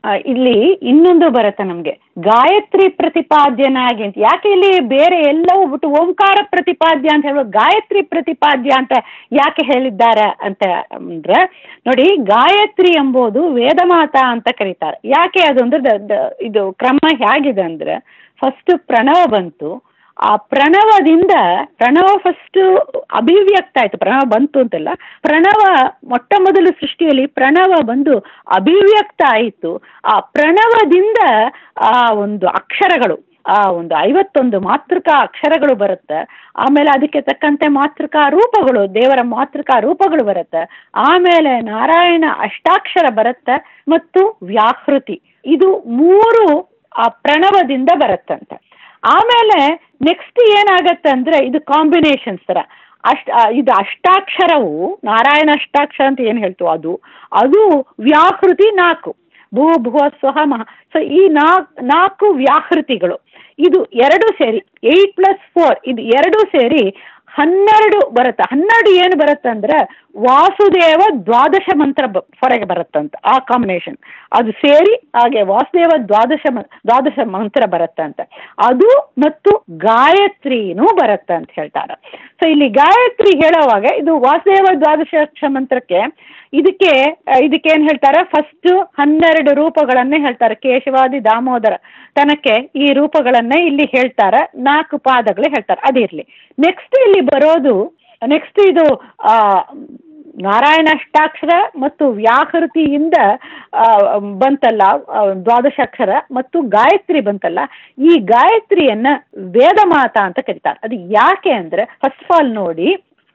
ಆ, ಇಲ್ಲಿ ಇನ್ನೊಂದು ಬರುತ್ತೆ ನಮಗೆ ಗಾಯತ್ರಿ ಪ್ರತಿಪಾದ್ಯನಾಗಿ ಅಂತ ಯಾಕೆ ಇಲ್ಲಿ ಬೇರೆ ಎಲ್ಲವೂ ಬಿಟ್ಟು ಓಂಕಾರ ಪ್ರತಿಪಾದ್ಯ ಅಂತ ಹೇಳುವ ಗಾಯತ್ರಿ ಪ್ರತಿಪಾದ್ಯ ಅಂತ ಯಾಕೆ ಹೇಳಿದ್ದಾರೆ ಅಂತ ಅಂದ್ರೆ ನೋಡಿ ಗಾಯತ್ರಿ ಎಂಬುದು ವೇದಮಾತ ಅಂತ ಕರೀತಾರೆ ಯಾಕೆ ಅದು ಅಂದ್ರೆ ದ- ದ- ಇದು ಕ್ರಮ ಹೇಗಿದೆ ಅಂದ್ರೆ ಫಸ್ಟ್ ಪ್ರಣವ ಬಂತು ಆ ಪ್ರಣವದಿಂದ ಪ್ರಣವ ಫಸ್ಟ್ ಅಭಿವ್ಯಕ್ತ ಆಯ್ತು ಪ್ರಣವ ಬಂತು ಅಂತಲ್ಲ ಪ್ರಣವ ಮೊಟ್ಟ ಮೊದಲು ಸೃಷ್ಟಿಯಲ್ಲಿ ಪ್ರಣವ ಬಂದು ಅಭಿವ್ಯಕ್ತ ಆಯಿತು ಆ ಪ್ರಣವದಿಂದ ಆ ಒಂದು ಅಕ್ಷರಗಳು ಆ ಒಂದು ಐವತ್ತೊಂದು ಮಾತೃಕಾ ಅಕ್ಷರಗಳು ಬರುತ್ತೆ ಆಮೇಲೆ ಅದಕ್ಕೆ ತಕ್ಕಂತೆ ಮಾತೃಕಾ ರೂಪಗಳು ದೇವರ ಮಾತೃಕಾ ರೂಪಗಳು ಬರುತ್ತೆ ಆಮೇಲೆ ನಾರಾಯಣ ಅಷ್ಟಾಕ್ಷರ ಬರುತ್ತೆ ಮತ್ತು ವ್ಯಾಹೃತಿ ಇದು ಮೂರು ಆ ಪ್ರಣವದಿಂದ ಬರುತ್ತಂತೆ ಆಮೇಲೆ ನೆಕ್ಸ್ಟ್ ಏನಾಗತ್ತೆ ಅಂದ್ರೆ ಇದು ಕಾಂಬಿನೇಷನ್ಸ್ ತರ ಅಷ್ಟ ಆ, ಇದು ಅಷ್ಟಾಕ್ಷರವು ನಾರಾಯಣ ಅಷ್ಟಾಕ್ಷರ ಅಂತ ಏನು ಹೇಳ್ತೀವೋ ಅದು ಅದು ವ್ಯಾಹೃತಿ ನಾಲ್ಕು ಭೂ ಭುವ ಸ್ವಹ ಮಹ ಸೊ ಈ ನಾಲ್ಕು ನಾಲ್ಕು ವ್ಯಾಹೃತಿಗಳು ಇದು ಎರಡು ಸೇರಿ ಏಯ್ಟ್ ಪ್ಲಸ್ ಫೋರ್ ಇದು ಎರಡು ಸೇರಿ ಹನ್ನೆರಡು ಬರುತ್ತೆ ಹನ್ನೆರಡು ಏನು ಬರುತ್ತೆ ಅಂದ್ರೆ ವಾಸುದೇವ ದ್ವಾದಶ ಮಂತ್ರ ಬ- ಹೊರಗೆ ಬರುತ್ತಂತ ಆ ಕಾಂಬಿನೇಷನ್ ಅದು ಸೇರಿ ಹಾಗೆ ವಾಸುದೇವ ದ್ವಾದಶ ಮ- ದ್ವಾದಶ ಮಂತ್ರ ಬರುತ್ತಂತ ಅದು ಮತ್ತು ಗಾಯತ್ರಿನೂ ಬರುತ್ತೆ ಅಂತ ಹೇಳ್ತಾರೆ ಸೊ ಇಲ್ಲಿ ಗಾಯತ್ರಿ ಹೇಳೋವಾಗ ಇದು ವಾಸುದೇವ ದ್ವಾದಶ ಮಂತ್ರಕ್ಕೆ ಇದಕ್ಕೆ ಆ, ಇದಕ್ಕೆ ಏನು ಹೇಳ್ತಾರೆ ಫಸ್ಟ್ ಹನ್ನೆರಡು ರೂಪಗಳನ್ನೇ ಹೇಳ್ತಾರೆ ಕೇಶವಾದಿ ದಾಮೋದರ ತನಕ್ಕೆ ಈ ರೂಪಗಳನ್ನೇ ಇಲ್ಲಿ ಹೇಳ್ತಾರೆ ನಾಲ್ಕು ಪಾದಗಳು ಹೇಳ್ತಾರೆ ಅದಿರಲಿ ನೆಕ್ಸ್ಟ್ ಇಲ್ಲಿ ಬರೋದು ನೆಕ್ಸ್ಟ್ ಇದು ಆ, ನಾರಾಯಣ ಅಷ್ಟಾಕ್ಷರ ಮತ್ತು ವ್ಯಾಹೃತಿಯಿಂದ ಆ, ಬಂತಲ್ಲ ಆ, ದ್ವಾದಶಾಕ್ಷರ ಮತ್ತು ಗಾಯತ್ರಿ ಬಂತಲ್ಲ ಈ ಗಾಯತ್ರಿಯನ್ನ ವೇದಮಾತ ಅಂತ ಕರೀತಾರೆ ಅದು ಯಾಕೆ ಅಂದ್ರೆ ಫಸ್ಟ್ ಆಫ್ ಆಲ್ ನೋಡಿ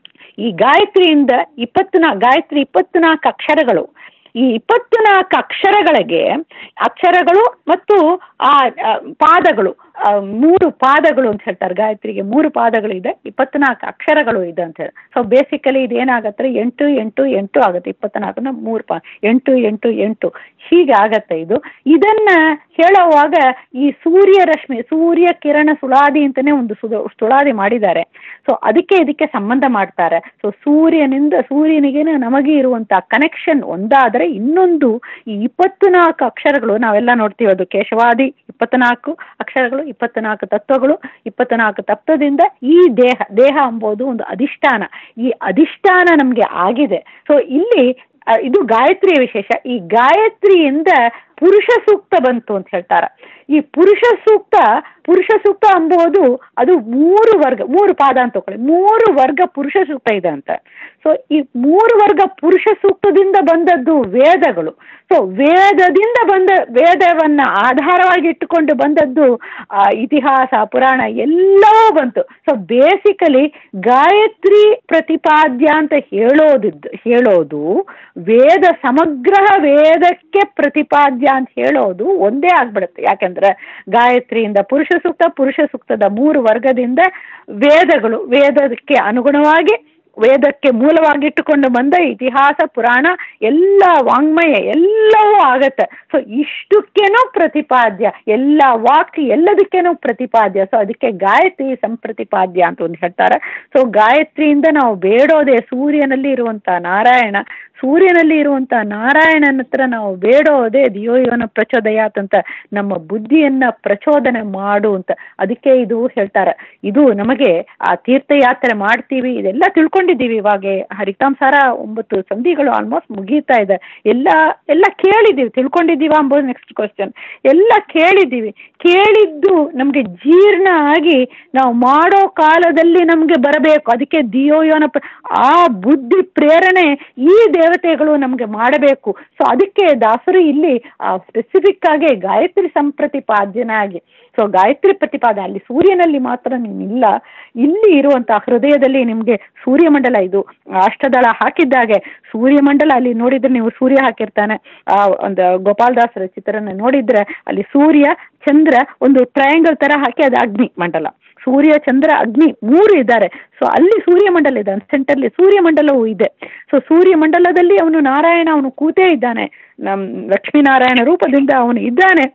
ಈ ಗಾಯತ್ರಿಯಿಂದ ಇಪ್ಪತ್ನಾ ಗಾಯತ್ರಿ ಇಪ್ಪತ್ನಾಲ್ಕು ಅಕ್ಷರಗಳು ಈ ಇಪ್ಪತ್ನಾಲ್ಕು ಅಕ್ಷರಗಳಿಗೆ ಅಕ್ಷರಗಳು ಮತ್ತು ಆ ಆ, ಪಾದಗಳು ಆ, ಮೂರು ಪಾದಗಳು ಅಂತ ಹೇಳ್ತಾರೆ ಗಾಯತ್ರಿಗೆ ಮೂರು ಪಾದಗಳು ಇದೆ ಇಪ್ಪತ್ನಾಲ್ಕು ಅಕ್ಷರಗಳು ಇದೆ ಅಂತ ಹೇಳಿ ಸೊ ಬೇಸಿಕಲಿ ಇದು ಏನಾಗತ್ತೆ ಎಂಟು ಎಂಟು ಎಂಟು ಆಗುತ್ತೆ ಇಪ್ಪತ್ನಾಲ್ಕನ ಮೂರು ಪಾ ಎಂಟು ಎಂಟು ಎಂಟು ಹೀಗೆ ಆಗತ್ತೆ ಇದು ಇದನ್ನ ಹೇಳುವಾಗ ಈ ಸೂರ್ಯ ರಶ್ಮಿ ಸೂರ್ಯ ಕಿರಣ ಸುಳಾದಿ ಅಂತಾನೆ ಒಂದು ಸುದ- ಸುಳಾದಿ ಮಾಡಿದ್ದಾರೆ ಸೊ ಅದಕ್ಕೆ ಇದಕ್ಕೆ ಸಂಬಂಧ ಮಾಡ್ತಾರೆ ಸೊ ಸೂರ್ಯನಿಂದ ಸೂರ್ಯನಿಗೆ ನಮಗೆ ಇರುವಂತ ಕನೆಕ್ಷನ್ ಒಂದಾದರೆ ಇನ್ನೊಂದು ಈ ಇಪ್ಪತ್ನಾಲ್ಕು ಅಕ್ಷರಗಳು ನಾವೆಲ್ಲ ನೋಡ್ತೀವಿ ಅದು ಕೇಶವಾದಿ ಇಪ್ಪತ್ನಾಲ್ಕು ಅಕ್ಷರಗಳು ಇಪ್ಪತ್ನಾಲ್ಕು ತತ್ವಗಳು ಇಪ್ಪತ್ನಾಲ್ಕು ತತ್ವದಿಂದ ಈ ದೇಹ ದೇಹ ಎಂಬುದು ಒಂದು ಅಧಿಷ್ಠಾನ ಈ ಅಧಿಷ್ಠಾನ ನಮಗೆ ಆಗಿದೆ ಸೊ ಇಲ್ಲಿ ಆ, ಇದು ಗಾಯತ್ರಿಯ ವಿಶೇಷ ಈ ಗಾಯತ್ರಿಯಿಂದ ಪುರುಷ ಸೂಕ್ತ ಬಂತು ಅಂತ ಹೇಳ್ತಾರೆ ಈ ಪುರುಷ ಸೂಕ್ತ ಪುರುಷ ಸೂಕ್ತ ಎಂಬುದು ಅದು ಮೂರು ವರ್ಗ ಮೂರು ಪಾದ ಅಂತ ತಗೊಳ್ಳಿ ಮೂರು ವರ್ಗ ಪುರುಷ ಸೂಕ್ತ ಇದೆ ಅಂತ ಸೊ ಈ ಮೂರು ವರ್ಗ ಪುರುಷ ಸೂಕ್ತದಿಂದ ಬಂದದ್ದು ವೇದಗಳು ಸೊ ವೇದದಿಂದ ಬಂದ ವೇದವನ್ನ ಆಧಾರವಾಗಿ ಇಟ್ಟುಕೊಂಡು ಬಂದದ್ದು ಆ, ಇತಿಹಾಸ ಪುರಾಣ ಎಲ್ಲವೂ ಬಂತು ಸೊ ಬೇಸಿಕಲಿ ಗಾಯತ್ರಿ ಪ್ರತಿಪಾದ್ಯ ಅಂತ ಹೇಳೋದಿದ್ದು ಹೇಳೋದು ವೇದ ಸಮಗ್ರ ವೇದಕ್ಕೆ ಪ್ರತಿಪಾದ್ಯ ಅಂತ ಹೇಳೋದು ಒಂದೇ ಆಗ್ಬಿಡುತ್ತೆ ಯಾಕಂದ್ರೆ ಗಾಯತ್ರಿಯಿಂದ ಪುರುಷ ಸೂಕ್ತ ಪುರುಷ ಸೂಕ್ತದ ಮೂರು ವರ್ಗದಿಂದ ವೇದಗಳು ವೇದಕ್ಕೆ ಅನುಗುಣವಾಗಿ ವೇದಕ್ಕೆ ಮೂಲವಾಗಿಟ್ಟುಕೊಂಡು ಬಂದ ಇತಿಹಾಸ ಪುರಾಣ ಎಲ್ಲ ವಾಂಗ್ಮಯ ಎಲ್ಲವೂ ಆಗತ್ತೆ ಸೊ ಇಷ್ಟಕ್ಕೇನೋ ಪ್ರತಿಪಾದ್ಯ ಎಲ್ಲ ವಾಕ್ ಎಲ್ಲದಕ್ಕೇನೋ ಪ್ರತಿಪಾದ್ಯ ಸೊ ಅದಕ್ಕೆ ಗಾಯತ್ರಿ ಸಂಪ್ರತಿಪಾದ್ಯ ಅಂತ ಒಂದು ಹೇಳ್ತಾರೆ ಸೊ ಗಾಯತ್ರಿಯಿಂದ ನಾವು ಬೇಡೋದೇ ಸೂರ್ಯನಲ್ಲಿ ಇರುವಂತ ನಾರಾಯಣ ಸೂರ್ಯನಲ್ಲಿ ಇರುವಂತ ನಾರಾಯಣನ ಹತ್ರ ನಾವು ಬೇಡೋದೇ ದಿಯೋ ಯೋನ ಪ್ರಚೋದಯಾತ್ ಅಂತ ನಮ್ಮ ಬುದ್ಧಿಯನ್ನ ಪ್ರಚೋದನೆ ಮಾಡು ಅಂತ ಅದಕ್ಕೆ ಇದು ಹೇಳ್ತಾರೆ ಇದು ನಮಗೆ ಆ ತೀರ್ಥಯಾತ್ರೆ ಮಾಡ್ತೀವಿ ಇದೆಲ್ಲ ತಿಳ್ಕೊಂಡಿದ್ದೀವಿ ಇವಾಗ ಹರಿತಾಂಸಾರ ಒಂಬತ್ತು ಸಂಧಿಗಳು ಆಲ್ಮೋಸ್ಟ್ ಮುಗೀತಾ ಇದೆ ಎಲ್ಲ ಎಲ್ಲ ಕೇಳಿದ್ದೀವಿ ತಿಳ್ಕೊಂಡಿದ್ದೀವ ಅಂಬೋದು ನೆಕ್ಸ್ಟ್ ಕ್ವಶನ್ ಎಲ್ಲ ಕೇಳಿದ್ದೀವಿ ಕೇಳಿದ್ದು ನಮಗೆ ಜೀರ್ಣ ಆಗಿ ನಾವು ಮಾಡೋ ಕಾಲದಲ್ಲಿ ನಮಗೆ ಬರಬೇಕು ಅದಕ್ಕೆ ದಿಯೋ ಯೋನ ಪ್ರ- ಆ ಬುದ್ಧಿ ಪ್ರೇರಣೆ ಈ ದೇವತೆಗಳು ನಮಗೆ ಮಾಡಬೇಕು ಸೊ ಅದಕ್ಕೆ ದಾಸರು ಇಲ್ಲಿ ಸ್ಪೆಸಿಫಿಕ್ ಆಗಿ ಗಾಯತ್ರಿ ಸಂಪ್ರತಿಪಾದ್ಯನಾಗಿ ಸೊ ಗಾಯತ್ರಿ ಪ್ರತಿಪಾದ ಅಲ್ಲಿ ಸೂರ್ಯನಲ್ಲಿ ಮಾತ್ರ ಇಲ್ಲ ಇಲ್ಲಿ ಇರುವಂತಹ ಹೃದಯದಲ್ಲಿ ನಿಮಗೆ ಸೂರ್ಯಮಂಡಲ ಇದು ಅಷ್ಟದಳ ಹಾಕಿದ್ದಾಗೆ ಸೂರ್ಯಮಂಡಲ ಅಲ್ಲಿ ನೋಡಿದ್ರೆ ನೀವು ಸೂರ್ಯ ಹಾಕಿರ್ತಾನೆ ಆ ಒಂದು ಗೋಪಾಲದಾಸರ ಚಿತ್ರನ ನೋಡಿದ್ರೆ ಅಲ್ಲಿ ಸೂರ್ಯ ಚಂದ್ರ ಒಂದು ಟ್ರಯಾಂಗಲ್ ತರ ಹಾಕಿ ಅದು ಅಗ್ನಿ ಮಂಡಲ ಸೂರ್ಯ ಚಂದ್ರ ಅಗ್ನಿ ಮೂರು ಇದ್ದಾರೆ ಸೊ ಅಲ್ಲಿ ಸೂರ್ಯಮಂಡಲ ಇದೆ ಸೆಂಟರ್ಲಿ ಸೂರ್ಯಮಂಡಲವೂ ಇದೆ ಸೊ ಸೂರ್ಯಮಂಡಲದಲ್ಲಿ ಅವನು ನಾರಾಯಣ ಅವನು ಕೂತೇ ಇದ್ದಾನೆ ನಮ್ ಲಕ್ಷ್ಮೀನಾರಾಯಣ ರೂಪದಿಂದ ಅವನು ಇದ್ದಾನೆ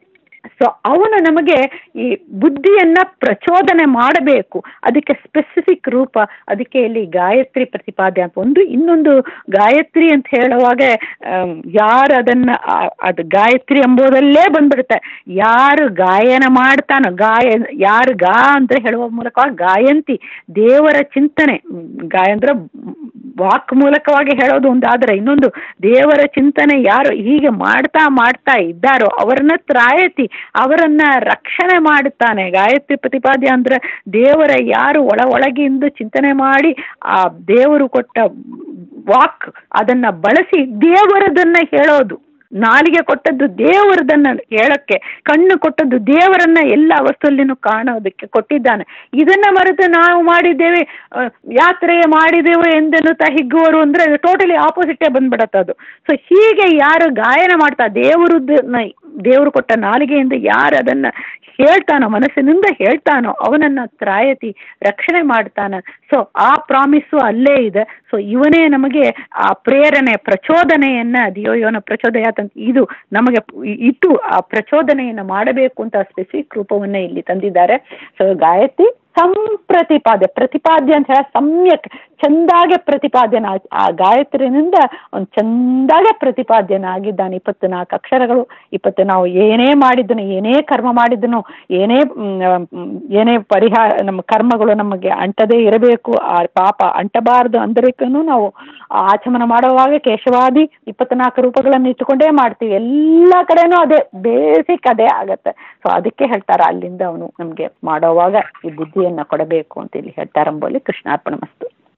ಸೊ ಅವನು ನಮಗೆ ಈ ಬುದ್ಧಿಯನ್ನ ಪ್ರಚೋದನೆ ಮಾಡಬೇಕು ಅದಕ್ಕೆ ಸ್ಪೆಸಿಫಿಕ್ ರೂಪ ಅದಕ್ಕೆ ಇಲ್ಲಿ ಗಾಯತ್ರಿ ಪ್ರತಿಪಾದ್ಯ ಅಂತ ಒಂದು ಇನ್ನೊಂದು ಗಾಯತ್ರಿ ಅಂತ ಹೇಳುವಾಗ ಆಮ್, ಯಾರು ಅದನ್ನ ಆ- ಅದು ಗಾಯತ್ರಿ ಎಂಬುದಲ್ಲೇ ಬಂದ್ಬಿಡುತ್ತೆ ಯಾರು ಗಾಯನ ಮಾಡ್ತಾನೋ ಗಾಯ ಯಾರು ಗಾ ಅಂತ ಹೇಳುವ ಮೂಲಕ ಗಾಯಂತಿ ದೇವರ ಚಿಂತನೆ ಹ್ಮ್, ಗಾಯ ಅಂದ್ರೆ ವಾಕ್ ಮೂಲಕವಾಗಿ ಹೇಳೋದು ಒಂದಾದ್ರೆ ಇನ್ನೊಂದು ದೇವರ ಚಿಂತನೆ ಯಾರು ಹೀಗೆ ಮಾಡ್ತಾ ಮಾಡ್ತಾ ಇದ್ದಾರೋ ಅವರನ್ನ ತ್ರಾಯತಿ ಅವರನ್ನ ರಕ್ಷಣೆ ಮಾಡುತ್ತಾನೆ ಗಾಯತ್ರಿ ಪ್ರತಿಪಾದ್ಯ ಅಂದ್ರೆ ದೇವರ ಯಾರು ಒಳ ಒಳಗಿಂದ ಚಿಂತನೆ ಮಾಡಿ ಆ ದೇವರು ಕೊಟ್ಟ ವಾಕ್ ಅದನ್ನ ಬಳಸಿ ದೇವರದನ್ನ ಹೇಳೋದು ನಾಲಿಗೆ ಕೊಟ್ಟದ್ದು ದೇವರದನ್ನ ಹೇಳಕ್ಕೆ ಕಣ್ಣು ಕೊಟ್ಟದ್ದು ದೇವರನ್ನ ಎಲ್ಲ ವಸ್ತುಲ್ಲಿನೂ ಕಾಣೋದಕ್ಕೆ ಕೊಟ್ಟಿದ್ದಾನೆ ಇದನ್ನ ಮರೆತು ನಾವು ಮಾಡಿದ್ದೇವೆ ಆ, ಯಾತ್ರೆ ಮಾಡಿದೆವು ಎಂದೆನ್ನುತ್ತಾ ಹಿಗ್ಗುವರು ಅಂದ್ರೆ ಟೋಟಲಿ ಆಪೋಸಿಟೇ ಬಂದ್ಬಿಡತ್ತೆ ಅದು ಸೊ ಹೀಗೆ ಯಾರು ಗಾಯನ ಮಾಡ್ತಾ ದೇವರದನ್ನ ದೇವರು ಕೊಟ್ಟ ನಾಲಿಗೆಯಿಂದ ಯಾರು ಅದನ್ನ ಹೇಳ್ತಾನೋ ಮನಸ್ಸಿನಿಂದ ಹೇಳ್ತಾನೋ ಅವನನ್ನ ತ್ರಾಯತಿ ರಕ್ಷಣೆ ಮಾಡ್ತಾನ ಸೊ ಆ ಪ್ರಾಮಿಸ್ಸು ಅಲ್ಲೇ ಇದೆ ಸೊ ಇವನೇ ನಮಗೆ ಆ ಪ್ರೇರಣೆ ಪ್ರಚೋದನೆಯನ್ನ ದಿಯೋಯೋನ ಪ್ರಚೋದಯಾತ್ ಅಂತ ಇದು ನಮಗೆ ಇಟ್ಟು ಆ ಪ್ರಚೋದನೆಯನ್ನ ಮಾಡಬೇಕು ಅಂತ ಸ್ಪೆಸಿಫಿಕ್ ರೂಪವನ್ನ ಇಲ್ಲಿ ತಂದಿದ್ದಾರೆ ಸೊ ಗಾಯತ್ರಿ ಸಂಪ್ರತಿಪಾದ್ಯ ಪ್ರತಿಪಾದ್ಯ ಅಂತ ಹೇಳ ಸಮ್ಯಕ್ ಚಂದಾಗೆ ಪ್ರತಿಪಾದ್ಯನ ಆ- ಆ ಗಾಯತ್ರಿನಿಂದ ಒಂದು ಚಂದಾಗೆ ಪ್ರತಿಪಾದ್ಯನಾಗಿದ್ದಾನೆ ಇಪ್ಪತ್ತು ನಾಲ್ಕು ಅಕ್ಷರಗಳು ಇಪ್ಪತ್ತು ನಾವು ಏನೇ ಮಾಡಿದ್ದನು ಏನೇ ಕರ್ಮ ಮಾಡಿದ್ದನು ಏನೇ ಮ್, ಮ್, ಏನೇ ಪರಿಹಾರ ನಮ್ಮ ಕರ್ಮಗಳು ನಮಗೆ ಅಂಟದೇ ಇರಬೇಕು ಆ ಪಾಪ ಅಂಟಬಾರದು ಅಂದರಿಗೂ ನಾವು ಆಚಮನ ಮಾಡುವಾಗ ಕೇಶವಾದಿ ಇಪ್ಪತ್ನಾಲ್ಕು ರೂಪಗಳನ್ನು ಇಟ್ಟುಕೊಂಡೇ ಮಾಡ್ತೀವಿ ಎಲ್ಲ ಕಡೆನೂ ಅದೇ ಬೇಸಿಕ್ ಅದೇ ಆಗತ್ತೆ ಸೊ ಅದಕ್ಕೆ ಹೇಳ್ತಾರೆ ಅಲ್ಲಿಂದ ಅವನು ನಮಗೆ ಮಾಡೋವಾಗ ಈ ಬುದ್ಧಿಯನ್ನ ಕೊಡಬೇಕು ಅಂತ ಇಲ್ಲಿ ಹೇಳ್ತಾರೆ ಅಂಬೋಲಿ ಕೃಷ್ಣಾರ್ಪಣ ಮಸ್ತು